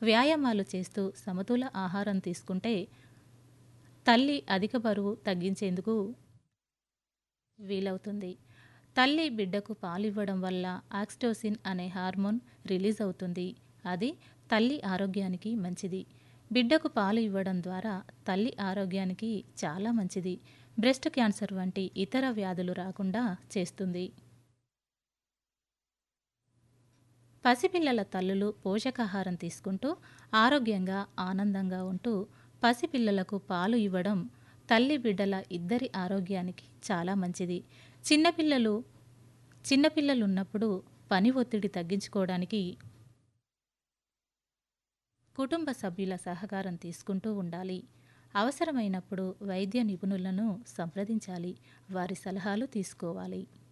వ్యాయామాలు చేస్తూ సమతుల ఆహారం తీసుకుంటే తల్లి అధిక బరువు తగ్గించేందుకు వీలవుతుంది తల్లి బిడ్డకు పాలివ్వడం వల్ల ఆక్సిటోసిన్ అనే హార్మోన్ రిలీజ్ అవుతుంది అది తల్లి ఆరోగ్యానికి మంచిది బిడ్డకు పాలు ఇవ్వడం ద్వారా తల్లి ఆరోగ్యానికి చాలా మంచిది బ్రెస్ట్ క్యాన్సర్ వంటి ఇతర వ్యాధులు రాకుండా చేస్తుంది పసిపిల్లల తల్లులు పోషకాహారం తీసుకుంటూ ఆరోగ్యంగా ఆనందంగా ఉంటూ పసిపిల్లలకు పాలు ఇవ్వడం తల్లి బిడ్డల ఇద్దరి ఆరోగ్యానికి చాలా మంచిది చిన్నపిల్లలు చిన్నపిల్లలు ఉన్నప్పుడు పని ఒత్తిడి తగ్గించుకోవడానికి కుటుంబ సభ్యుల సహకారం తీసుకుంటూ ఉండాలి అవసరమైనప్పుడు వైద్య నిపుణులను సంప్రదించాలి వారి సలహాలు తీసుకోవాలి